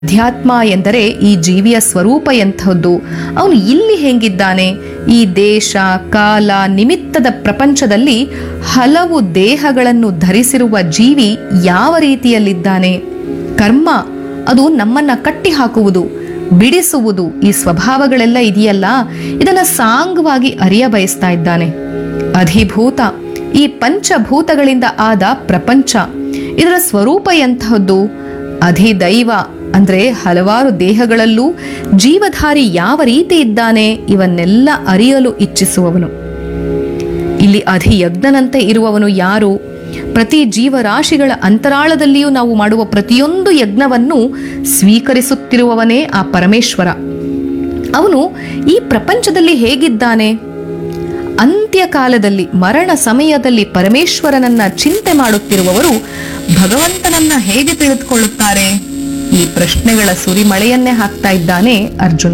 ಅಧ್ಯಾತ್ಮ ಎಂದರೆ ಈ ಜೀವಿಯ ಸ್ವರೂಪ ಎಂಥದ್ದು ಅವನು ಇಲ್ಲಿ ಹೆಂಗಿದ್ದಾನೆ ಈ ದೇಶ ಕಾಲ ನಿಮಿತ್ತದ ಪ್ರಪಂಚದಲ್ಲಿ ಹಲವು ದೇಹಗಳನ್ನು ಧರಿಸಿರುವ ಜೀವಿ ಯಾವ ರೀತಿಯಲ್ಲಿದ್ದಾನೆ ಕರ್ಮ ಅದು ನಮ್ಮನ್ನ ಕಟ್ಟಿ ಹಾಕುವುದು ಬಿಡಿಸುವುದು ಈ ಸ್ವಭಾವಗಳೆಲ್ಲ ಇದೆಯಲ್ಲ ಇದನ್ನ ಸಾಂಗವಾಗಿ ಅರಿಯ ಬಯಸ್ತಾ ಇದ್ದಾನೆ ಅಧಿಭೂತ ಈ ಪಂಚಭೂತಗಳಿಂದ ಆದ ಪ್ರಪಂಚ ಇದರ ಸ್ವರೂಪ ಎಂತಹದ್ದು ಅಧಿದೈವ ಅಂದ್ರೆ ಹಲವಾರು ದೇಹಗಳಲ್ಲೂ ಜೀವಧಾರಿ ಯಾವ ರೀತಿ ಇದ್ದಾನೆ ಇವನ್ನೆಲ್ಲ ಅರಿಯಲು ಇಚ್ಛಿಸುವವನು ಇಲ್ಲಿ ಅಧಿಯಜ್ಞನಂತೆ ಇರುವವನು ಯಾರು ಪ್ರತಿ ಜೀವರಾಶಿಗಳ ಅಂತರಾಳದಲ್ಲಿಯೂ ನಾವು ಮಾಡುವ ಪ್ರತಿಯೊಂದು ಯಜ್ಞವನ್ನು ಸ್ವೀಕರಿಸುತ್ತಿರುವವನೇ ಆ ಪರಮೇಶ್ವರ ಅವನು ಈ ಪ್ರಪಂಚದಲ್ಲಿ ಹೇಗಿದ್ದಾನೆ ಅಂತ್ಯಕಾಲದಲ್ಲಿ ಮರಣ ಸಮಯದಲ್ಲಿ ಪರಮೇಶ್ವರನನ್ನ ಚಿಂತೆ ಮಾಡುತ್ತಿರುವವರು ಭಗವಂತನನ್ನ ಹೇಗೆ ತಿಳಿದುಕೊಳ್ಳುತ್ತಾರೆ ಈ ಪ್ರಶ್ನೆಗಳ ಸುರಿಮಳೆಯನ್ನೇ ಹಾಕ್ತಾ ಇದ್ದಾನೆ ಅರ್ಜುನ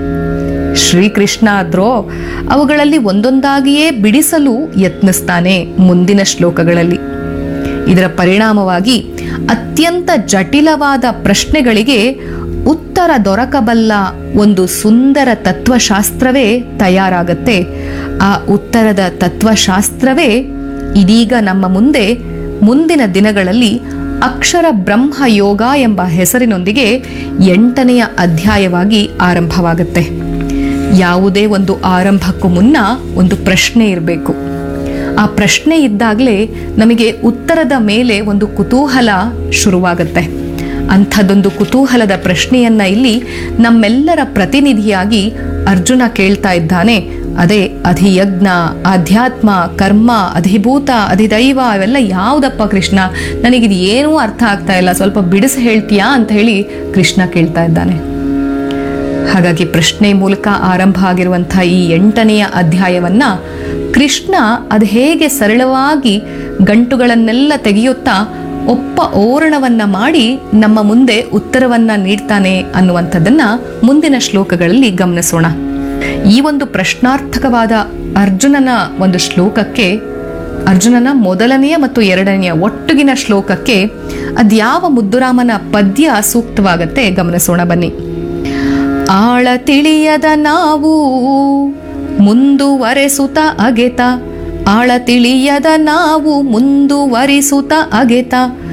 ಶ್ರೀಕೃಷ್ಣ ಆದ್ರೋ ಅವುಗಳಲ್ಲಿ ಒಂದೊಂದಾಗಿಯೇ ಬಿಡಿಸಲು ಯತ್ನಿಸ್ತಾನೆ ಮುಂದಿನ ಶ್ಲೋಕಗಳಲ್ಲಿ ಇದರ ಪರಿಣಾಮವಾಗಿ ಅತ್ಯಂತ ಜಟಿಲವಾದ ಪ್ರಶ್ನೆಗಳಿಗೆ ಉತ್ತರ ದೊರಕಬಲ್ಲ ಒಂದು ಸುಂದರ ತತ್ವಶಾಸ್ತ್ರವೇ ತಯಾರಾಗತ್ತೆ ಆ ಉತ್ತರದ ತತ್ವಶಾಸ್ತ್ರವೇ ಇದೀಗ ನಮ್ಮ ಮುಂದೆ ಮುಂದಿನ ದಿನಗಳಲ್ಲಿ ಅಕ್ಷರ ಬ್ರಹ್ಮ ಯೋಗ ಎಂಬ ಹೆಸರಿನೊಂದಿಗೆ ಎಂಟನೆಯ ಅಧ್ಯಾಯವಾಗಿ ಆರಂಭವಾಗುತ್ತೆ ಯಾವುದೇ ಒಂದು ಆರಂಭಕ್ಕೂ ಮುನ್ನ ಒಂದು ಪ್ರಶ್ನೆ ಇರಬೇಕು ಆ ಪ್ರಶ್ನೆ ಇದ್ದಾಗಲೇ ನಮಗೆ ಉತ್ತರದ ಮೇಲೆ ಒಂದು ಕುತೂಹಲ ಶುರುವಾಗುತ್ತೆ ಅಂಥದ್ದೊಂದು ಕುತೂಹಲದ ಪ್ರಶ್ನೆಯನ್ನ ಇಲ್ಲಿ ನಮ್ಮೆಲ್ಲರ ಪ್ರತಿನಿಧಿಯಾಗಿ ಅರ್ಜುನ ಕೇಳ್ತಾ ಇದ್ದಾನೆ ಅದೇ ಅಧಿಯಜ್ಞ ಆಧ್ಯಾತ್ಮ ಕರ್ಮ ಅಧಿಭೂತ ಅಧಿದೈವ ಅವೆಲ್ಲ ಯಾವುದಪ್ಪ ಕೃಷ್ಣ ನನಗಿದು ಏನೂ ಅರ್ಥ ಆಗ್ತಾ ಇಲ್ಲ ಸ್ವಲ್ಪ ಬಿಡಿಸಿ ಹೇಳ್ತೀಯಾ ಅಂತ ಹೇಳಿ ಕೃಷ್ಣ ಕೇಳ್ತಾ ಇದ್ದಾನೆ ಹಾಗಾಗಿ ಪ್ರಶ್ನೆ ಮೂಲಕ ಆರಂಭ ಆಗಿರುವಂತಹ ಈ ಎಂಟನೆಯ ಅಧ್ಯಾಯವನ್ನ ಕೃಷ್ಣ ಅದು ಹೇಗೆ ಸರಳವಾಗಿ ಗಂಟುಗಳನ್ನೆಲ್ಲ ತೆಗೆಯುತ್ತಾ ಒಪ್ಪ ಓರಣವನ್ನ ಮಾಡಿ ನಮ್ಮ ಮುಂದೆ ಉತ್ತರವನ್ನ ನೀಡ್ತಾನೆ ಅನ್ನುವಂಥದ್ದನ್ನ ಮುಂದಿನ ಶ್ಲೋಕಗಳಲ್ಲಿ ಗಮನಿಸೋಣ ಈ ಒಂದು ಪ್ರಶ್ನಾರ್ಥಕವಾದ ಅರ್ಜುನನ ಒಂದು ಶ್ಲೋಕಕ್ಕೆ ಅರ್ಜುನನ ಮೊದಲನೆಯ ಮತ್ತು ಎರಡನೆಯ ಒಟ್ಟುಗಿನ ಶ್ಲೋಕಕ್ಕೆ ಅದ್ಯಾವ ಮುದ್ದುರಾಮನ ಪದ್ಯ ಸೂಕ್ತವಾಗತ್ತೆ ಗಮನಿಸೋಣ ಬನ್ನಿ ಆಳ ತಿಳಿಯದ ನಾವು ಮುಂದುವರೆಸುತ್ತ ಅಗೆತ ಆಳ ತಿಳಿಯದ ನಾವು ಮುಂದುವರಿಸುತ್ತ ಅಗೆತ